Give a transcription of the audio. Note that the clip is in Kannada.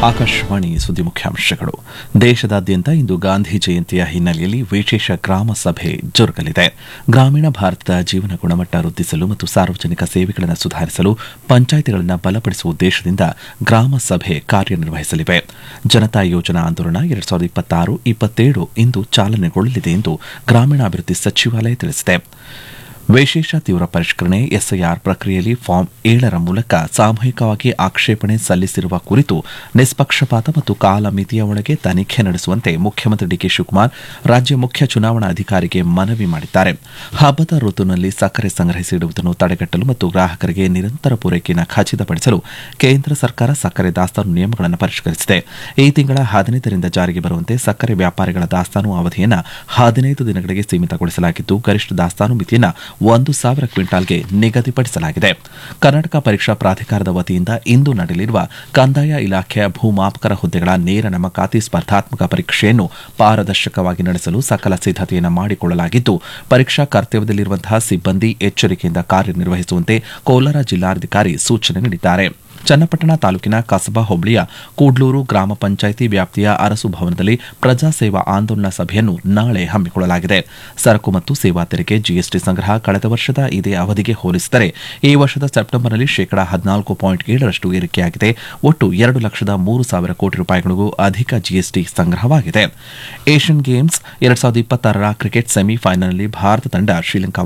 ಆಕಾಶವಾಣಿ ಸುದ್ದಿ ಮುಖ್ಯಾಂಶಗಳು ದೇಶದಾದ್ಯಂತ ಇಂದು ಗಾಂಧಿ ಜಯಂತಿಯ ಹಿನ್ನೆಲೆಯಲ್ಲಿ ವಿಶೇಷ ಗ್ರಾಮ ಸಭೆ ಜರುಗಲಿದೆ ಗ್ರಾಮೀಣ ಭಾರತದ ಜೀವನ ಗುಣಮಟ್ಟ ವೃದ್ಧಿಸಲು ಮತ್ತು ಸಾರ್ವಜನಿಕ ಸೇವೆಗಳನ್ನು ಸುಧಾರಿಸಲು ಪಂಚಾಯಿತಿಗಳನ್ನು ಬಲಪಡಿಸುವ ಉದ್ದೇಶದಿಂದ ಗ್ರಾಮ ಸಭೆ ಕಾರ್ಯನಿರ್ವಹಿಸಲಿವೆ ಜನತಾ ಯೋಜನಾ ಆಂದೋಲನ ಎರಡ್ ಸಾವಿರದ ಇಪ್ಪತ್ತಾರು ಇಪ್ಪತ್ತೇಳು ಇಂದು ಚಾಲನೆಗೊಳ್ಳಲಿದೆ ಎಂದು ಗ್ರಾಮೀಣಾಭಿವೃದ್ಧಿ ಸಚಿವಾಲಯ ತಿಳಿಸಿದೆ ವಿಶೇಷ ತೀವ್ರ ಪರಿಷ್ಕರಣೆ ಎಸ್ಐಆರ್ ಪ್ರಕ್ರಿಯೆಯಲ್ಲಿ ಫಾರ್ಮ್ ಏಳರ ಮೂಲಕ ಸಾಮೂಹಿಕವಾಗಿ ಆಕ್ಷೇಪಣೆ ಸಲ್ಲಿಸಿರುವ ಕುರಿತು ನಿಷ್ಪಕ್ಷಪಾತ ಮತ್ತು ಕಾಲಮಿತಿಯ ಒಳಗೆ ತನಿಖೆ ನಡೆಸುವಂತೆ ಮುಖ್ಯಮಂತ್ರಿ ಡಿಕೆ ಶಿವಕುಮಾರ್ ರಾಜ್ಯ ಮುಖ್ಯ ಚುನಾವಣಾ ಅಧಿಕಾರಿಗೆ ಮನವಿ ಮಾಡಿದ್ದಾರೆ ಹಬ್ಬದ ಋತುವಿನಲ್ಲಿ ಸಕ್ಕರೆ ಸಂಗ್ರಹಿಸಿಡುವುದನ್ನು ತಡೆಗಟ್ಟಲು ಮತ್ತು ಗ್ರಾಹಕರಿಗೆ ನಿರಂತರ ಪೂರೈಕೆಯನ್ನು ಖಚಿತಪಡಿಸಲು ಕೇಂದ್ರ ಸರ್ಕಾರ ಸಕ್ಕರೆ ದಾಸ್ತಾನು ನಿಯಮಗಳನ್ನು ಪರಿಷ್ಕರಿಸಿದೆ ಈ ತಿಂಗಳ ಹದಿನೈದರಿಂದ ಜಾರಿಗೆ ಬರುವಂತೆ ಸಕ್ಕರೆ ವ್ಯಾಪಾರಿಗಳ ದಾಸ್ತಾನು ಅವಧಿಯನ್ನು ಹದಿನೈದು ದಿನಗಳಿಗೆ ಸೀಮಿತಗೊಳಿಸಲಾಗಿದ್ದು ಗರಿಷ್ಠ ದಾಸ್ತಾನು ಮಿತಿಯನ್ನು ಒಂದು ಸಾವಿರ ಕ್ವಿಂಟಾಲ್ಗೆ ನಿಗದಿಪಡಿಸಲಾಗಿದೆ ಕರ್ನಾಟಕ ಪರೀಕ್ಷಾ ಪ್ರಾಧಿಕಾರದ ವತಿಯಿಂದ ಇಂದು ನಡೆಯಲಿರುವ ಕಂದಾಯ ಇಲಾಖೆಯ ಭೂಮಾಪಕರ ಹುದ್ದೆಗಳ ನೇರ ನೇಮಕಾತಿ ಸ್ಪರ್ಧಾತ್ಮಕ ಪರೀಕ್ಷೆಯನ್ನು ಪಾರದರ್ಶಕವಾಗಿ ನಡೆಸಲು ಸಕಲ ಸಿದ್ದತೆಯನ್ನು ಮಾಡಿಕೊಳ್ಳಲಾಗಿದ್ದು ಪರೀಕ್ಷಾ ಕರ್ತವ್ಯದಲ್ಲಿರುವಂತಹ ಸಿಬ್ಬಂದಿ ಎಚ್ಚರಿಕೆಯಿಂದ ಕಾರ್ಯನಿರ್ವಹಿಸುವಂತೆ ಕೋಲಾರ ಜಿಲ್ಲಾಧಿಕಾರಿ ಸೂಚನೆ ನೀಡಿದ್ದಾರೆ ಚನ್ನಪಟ್ಟಣ ತಾಲೂಕಿನ ಕಸಬಾ ಹೋಬಳಿಯ ಕೂಡ್ಲೂರು ಗ್ರಾಮ ಪಂಚಾಯಿತಿ ವ್ಯಾಪ್ತಿಯ ಅರಸು ಭವನದಲ್ಲಿ ಪ್ರಜಾ ಸೇವಾ ಆಂದೋಲನ ಸಭೆಯನ್ನು ನಾಳೆ ಹಮ್ಮಿಕೊಳ್ಳಲಾಗಿದೆ ಸರಕು ಮತ್ತು ಸೇವಾ ತೆರಿಗೆ ಜಿಎಸ್ಟಿ ಸಂಗ್ರಹ ಕಳೆದ ವರ್ಷದ ಇದೇ ಅವಧಿಗೆ ಹೋಲಿಸಿದರೆ ಈ ವರ್ಷದ ಸೆಪ್ಟೆಂಬರ್ನಲ್ಲಿ ಶೇಕಡಾ ಹದಿನಾಲ್ಕು ಪಾಯಿಂಟ್ ಏಳರಷ್ಟು ಏರಿಕೆಯಾಗಿದೆ ಒಟ್ಟು ಎರಡು ಲಕ್ಷದ ಮೂರು ಸಾವಿರ ಕೋಟಿ ರೂಪಾಯಿಗಳಿಗೂ ಅಧಿಕ ಜಿಎಸ್ಟಿ ಸಂಗ್ರಹವಾಗಿದೆ ಏಷ್ಯನ್ ಗೇಮ್ಸ್ ಎರಡ್ ಸಾವಿರದ ಇಪ್ಪತ್ತಾರರ ಕ್ರಿಕೆಟ್ ಸೆಮಿಫೈನಲ್ನಲ್ಲಿ ಭಾರತ ತಂಡ ಶ್ರೀಲಂಕಾ